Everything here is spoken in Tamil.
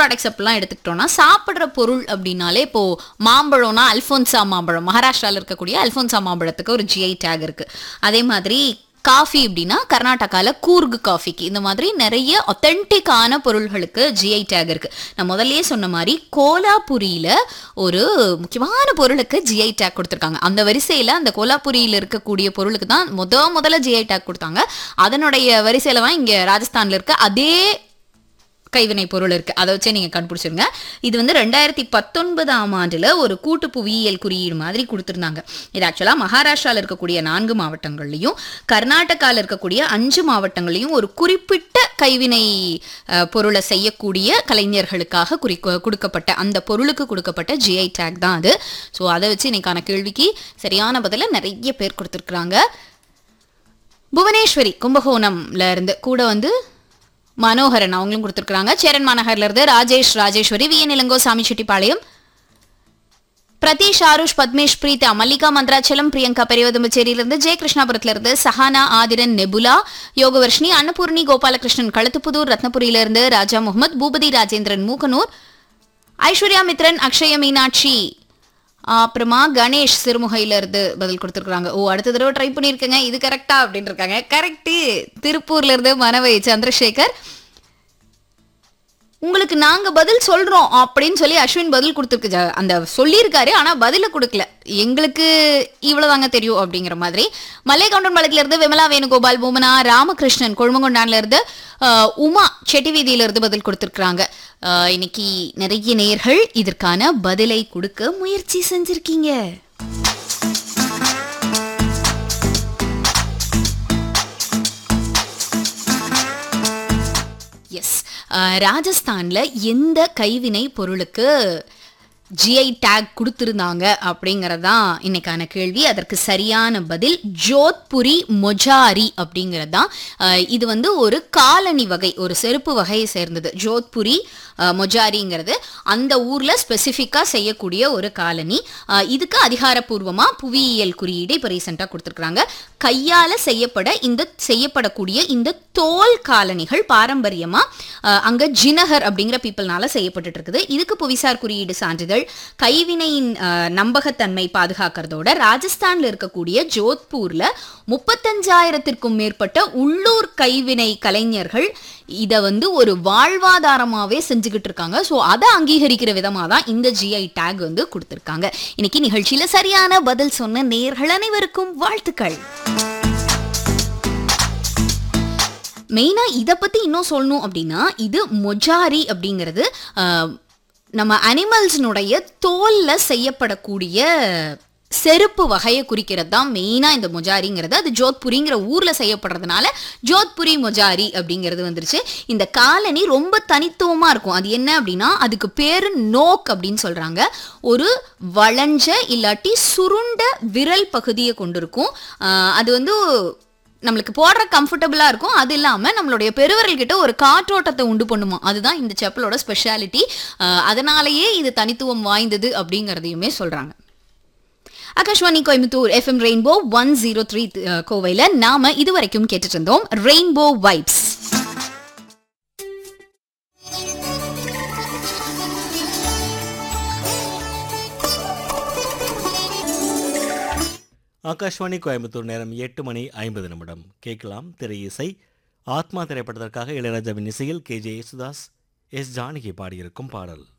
ப்ராடக்ட்ஸ் அப்படிலாம் எடுத்துக்கிட்டோம்னா சாப்பிட்ற பொருள் அப்படின்னாலே இப்போ மாம்பழம்னா அல்ஃபோன்சா மாம்பழம் மகாராஷ்டிரால இருக்கக்கூடிய அல்ஃபோன்சா மாம்பழத்துக்கு ஒரு ஜிஐ டேக் இருக்கு அதே மாதிரி காஃபி அப்படின்னா கர்நாடகாவில் கூர்க் காஃபிக்கு இந்த மாதிரி நிறைய ஒத்தென்டிக்கான பொருள்களுக்கு ஜிஐ டேக் இருக்கு நான் முதல்லயே சொன்ன மாதிரி கோலாபுரியில ஒரு முக்கியமான பொருளுக்கு ஜிஐ டேக் கொடுத்துருக்காங்க அந்த வரிசையில அந்த கோலாபுரியில இருக்கக்கூடிய பொருளுக்கு தான் முத முதல்ல ஜிஐ டேக் கொடுத்தாங்க அதனுடைய வரிசையில தான் இங்க ராஜஸ்தான்ல இருக்க அதே கைவினை பொருள் இருக்கு அதை வச்சே நீங்க கண்டுபிடிச்சிருங்க இது வந்து ரெண்டாயிரத்தி பத்தொன்பதாம் ஆண்டுல ஒரு கூட்டு புவியியல் குறியீடு மாதிரி கொடுத்திருந்தாங்க இது ஆக்சுவலா மகாராஷ்டிரால இருக்கக்கூடிய நான்கு மாவட்டங்கள்லையும் கர்நாடகால இருக்கக்கூடிய அஞ்சு மாவட்டங்கள்லையும் ஒரு குறிப்பிட்ட கைவினை அஹ், பொருளை செய்யக்கூடிய கலைஞர்களுக்காக குறி கொடுக்கப்பட்ட அந்த பொருளுக்கு கொடுக்கப்பட்ட ஜிஐ டேக் தான் அது ஸோ அதை வச்சு இன்னைக்கான கேள்விக்கு சரியான பதில நிறைய பேர் கொடுத்துருக்குறாங்க புவனேஸ்வரி கும்பகோணம்ல இருந்து கூட வந்து மனோகரன் அவங்களும் கொடுத்துருக்காங்க சேரன் மாநகர்ல இருந்து ராஜேஷ் ராஜேஸ்வரி வி என் இளங்கோ சாமிச்செட்டிப்பாளையம் பிரதீஷ் ஆருஷ் பத்மேஷ் பிரீதா மல்லிகா மந்திராச்சலம் பிரியங்கா பெரியவதம்பச்சேரியிலிருந்து ஜெய கிருஷ்ணாபுரத்துல இருந்து சஹானா ஆதிரன் நெபுலா யோகவர்ஷினி அன்னபூர்ணி கோபாலகிருஷ்ணன் களத்துப்புதூர் ரத்னபுரியிலிருந்து ராஜா முகமது பூபதி ராஜேந்திரன் மூக்கனூர் ஐஸ்வர்யா மித்ரன் அக்ஷய மீனாட்சி அப்புறமா கணேஷ் சிறுமுகையில இருந்து பதில் கொடுத்துருக்காங்க ஓ அடுத்த தடவை ட்ரை பண்ணியிருக்கேங்க இது கரெக்டா அப்படின்னு இருக்காங்க கரெக்டு திருப்பூர்ல இருந்து மனவை சந்திரசேகர் உங்களுக்கு நாங்க பதில் சொல்றோம் அப்படின்னு சொல்லி அஸ்வின் பதில் கொடுத்துருக்கு ஜ- அந்த சொல்லியிருக்காரு ஆனா பதில கொடுக்கல எங்களுக்கு இவ்வளவுதாங்க தெரியும் அப்படிங்கிற மாதிரி மல்லைகவுண்டன் பாளையத்துல இருந்து விமலா வேணுகோபால் பூமனா ராமகிருஷ்ணன் கொழுமங்கொண்டான்ல இருந்து ஆஹ், உமா செட்டி வீதியில இருந்து பதில் கொடுத்துருக்காங்க இன்னைக்கு நிறைய நேயர்கள் இதற்கான பதிலை கொடுக்க முயற்சி செஞ்சிருக்கீங்க எஸ் ராஜஸ்தான்ல எந்த கைவினை பொருளுக்கு ஜிஐ டேக் கொடுத்துருந்தாங்க அப்படிங்கிறது தான் இன்னைக்கான கேள்வி அதற்கு சரியான பதில் ஜோத்புரி மொஜாரி அப்படிங்கிறது தான் அஹ், இது வந்து ஒரு காலணி வகை ஒரு செருப்பு வகையை சேர்ந்தது ஜோத்புரி அஹ், மொஜாரிங்கிறது அந்த ஊர்ல ஸ்பெசிஃபிக்கா செய்யக்கூடிய ஒரு காலனி அஹ், இதுக்கு அதிகாரப்பூர்வமா புவியியல் குறியீடு இப்போ ரீசெண்டாக கொடுத்துருக்குறாங்க கையால செய்யப்பட இந்த செய்யப்படக்கூடிய இந்த தோல் காலணிகள் பாரம்பரியமா அஹ், அங்க ஜினகர் அப்படிங்கிற பீப்பிள்னால செய்யப்பட்டுட்டு இருக்குது இதுக்கு புவிசார் குறியீடு சான்றிதழ் கைவினையின் அஹ், நம்பகத்தன்மை பாதுகாக்கிறதோட ராஜஸ்தான்ல இருக்கக்கூடிய ஜோத்பூர்ல முப்பத்தஞ்சாயிரத்திற்கும் மேற்பட்ட உள்ளூர் கைவினை கலைஞர்கள் இதை வந்து ஒரு வாழ்வாதாரமாவே செஞ்சுக்கிட்டு இருக்காங்க ஸோ அதை அங்கீகரிக்கிற விதமாக தான் இந்த ஜிஐ டேக் வந்து கொடுத்துருக்காங்க இன்னைக்கு நிகழ்ச்சியில சரியான பதில் சொன்ன நேர்கள் அனைவருக்கும் வாழ்த்துக்கள் மெயினாக இதை பற்றி இன்னும் சொல்லணும் அப்படின்னா இது மொஜாரி அப்படிங்கிறது ஆஹ், நம்ம அனிமல்ஸினுடைய தோலில் செய்யப்படக்கூடிய செருப்பு வகையை குறிக்கிறது தான் மெயினாக இந்த மொஜாரிங்கிறது அது ஜோத்புரிங்கிற ஊரில் செய்யப்படுறதுனால ஜோத்புரி மொஜாரி அப்படிங்கிறது வந்துருச்சு இந்த காலனி ரொம்ப தனித்துவமாக இருக்கும் அது என்ன அப்படின்னா அதுக்கு பேர் நோக் அப்படின்னு சொல்கிறாங்க ஒரு வளைஞ்ச இல்லாட்டி சுருண்ட விரல் பகுதியை கொண்டிருக்கும் ஆஹ், அது வந்து நம்மளுக்கு போடுற கம்ஃபர்டபுளாக இருக்கும் அது இல்லாமல் நம்மளுடைய பெருவிரல் கிட்ட ஒரு காற்றோட்டத்தை உண்டு பண்ணுமா அதுதான் இந்த செப்பலோட ஸ்பெஷாலிட்டி அதனாலேயே இது தனித்துவம் வாய்ந்தது அப்படிங்கிறதையுமே சொல்கிறாங்க Akashvani Coimbatore FM rainbow one zero three கோவையில் நாம இதுவரைக்கும் கேட்டுட்டு இருந்தோம் ரெயின்போ வைப்ஸ் ஆகாஷ்வாணி கோயம்புத்தூர் நேரம் எட்டு மணி ஐம்பது நிமிடம் கேட்கலாம் திரை இசை ஆத்மா திரைப்படத்திற்காக இளையராஜாவின் இசையில் K J Yesudas S Janaki பாடியிருக்கும் பாடல்